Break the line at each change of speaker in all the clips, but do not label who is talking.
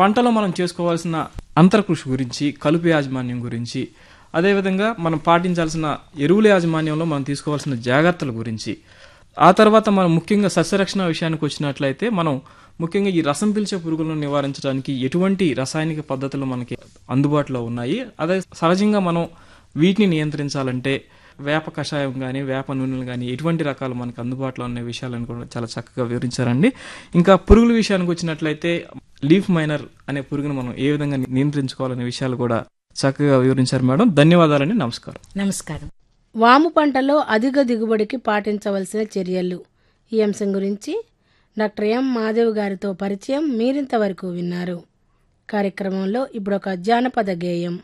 పంటలో మనం చేసుకోవాల్సిన అంతర్కృషి గురించి కలుపు యాజమాన్యం గురించి అదేవిధంగా మనం పాటించాల్సిన ఎరువుల యాజమాన్యంలో మనం తీసుకోవాల్సిన జాగ్రత్తల గురించి ఆ తర్వాత మనం ముఖ్యంగా సస్యరక్షణ విషయానికి వచ్చినట్లయితే మనం ముఖ్యంగా ఈ రసం పీల్చే పురుగులను నివారించడానికి ఎటువంటి రసాయనిక పద్ధతులు మనకి అందుబాటులో ఉన్నాయి అదే సహజంగా మనం వీటిని నియంత్రించాలంటే వేప కషాయం కానీ వేప నూనెలు కానీ ఎటువంటి రకాలు మనకు అందుబాటులో ఉన్న విషయాలను కూడా చాలా చక్కగా వివరించారండి ఇంకా పురుగుల విషయానికి వచ్చినట్లయితే లీఫ్ మైనర్ అనే పురుగును మనం ఏ విధంగా నియంత్రించుకోవాలనే విషయాలు కూడా చక్కగా వివరించారు మేడం ధన్యవాదాలండి నమస్కారం
నమస్కారం వాము పంటలో అధిక దిగుబడికి పాటించవలసిన చర్యలు ఈ అంశం గురించి డాక్టర్ ఎం మాధవ్ గారితో పరిచయం మీరింతవరకు విన్నారు కార్యక్రమంలో ఇప్పుడు ఒక జానపద గేయం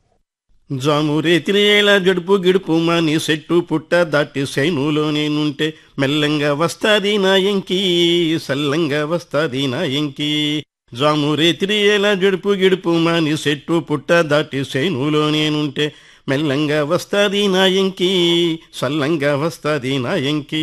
జామురేతిరేళ జడుపు గిడుపు మాని సెట్టు పుట్ట దాటి సైనులో నేనుంటే మెల్లంగా వస్తాది నా ఎంకి సల్లంగా వస్తాది నా ఎంకి జామురేతిరేళ జడుపు గిడుపు మాని సెట్టు పుట్ట దాటి సైనులో నేనుంటే మెల్లంగా వస్తాది నా ఎంకి సల్లంగా వస్తాది నా ఎంకి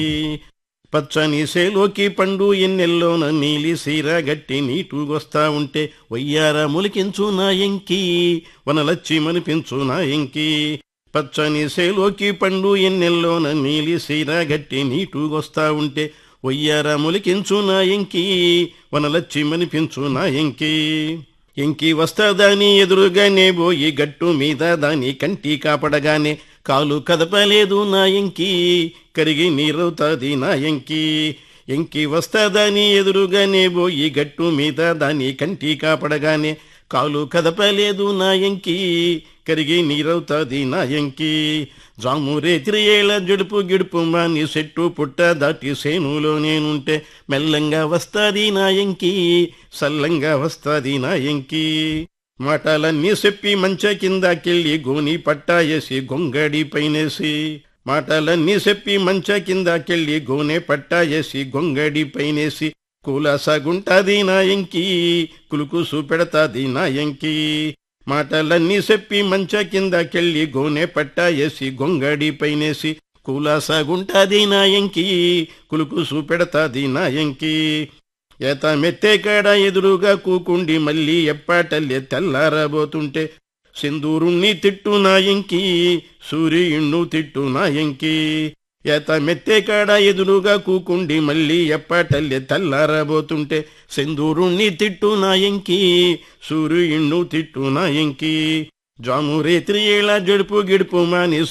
పచ్చని సేలోకి పండు ఎన్నెల్లోన నీలి సీర గట్టి నీటుగొస్తా ఉంటే వయ్యార ములికించు నా ఎంకి వనలచ్చి మనిపించు నా ఎంకి పచ్చని సేలోకి పండు ఎన్నెల్లోన నీలి సీర గట్టి నీటుగొస్తా ఉంటే వయ్యార ములికించు నా ఎంకి వనలచ్చి మనిపించు నా ఎంకి ఎంకి వస్తాదాని ఎదురుగానే పోయి గట్టు మీద దాని కంటి కాపడగానే కాలు కదపలేదు నా ఎంకి కరిగి నీరవుతాది నా ఎంకి ఎంకి వస్తాదాని ఎదురుగానే పోయి గట్టు మీద దాని కంటి కాపడగానే కాలు కదపలేదు నా ఎంకి కరిగి నీరవుతాది నా ఎంకి జామురే తిరియేళ జడుపు గిడుపు మాని చెట్టు పుట్ట దాటి సేనులో నేనుంటే మెల్లంగా వస్తాది నా ఎంకి సల్లంగా వస్తాది నా ఎంకి మాటలన్నీ చెప్పి మంచ కిందకెళ్ళి గోని పట్టాయేసి గొంగడి పైనేసి మాటలన్నీ చెప్పి మంచ కిందకెళ్ళి గోనె పట్టాయేసి గొంగడి పైనేసి కూలసగుంటాది నా ఎంకి కులుకు చూపెడతాది నా ఎంకి మాటలన్నీ చెప్పి మంచ కిందకెళ్ళి గోనె పట్టాయేసి గొంగడి పైనేసి కూలసగుంటాది నా ఎంకి కులుకు చూపెడతాది నా ఎంకి ఏత మెత్తే కాడ ఎదురుగా కూకుండి మళ్ళీ ఎప్పాటల్లే తెల్లారబోతుంటే సింధూరుణ్ణి తిట్టు నా ఎంకి సూర్యుణ్ణు తిట్టు నా ఎంకి ఏత మెత్తే కాడ ఎదురుగా కూకుండి మళ్ళీ ఎప్పాటల్లే తెల్లారబోతుంటే సింధూరుణ్ణి తిట్టు నా ఎంకి సూర్యుణ్ణు తిట్టు నా ఎంకి జాము రేత్రి ఏళ జడుపు గిడుపు మాని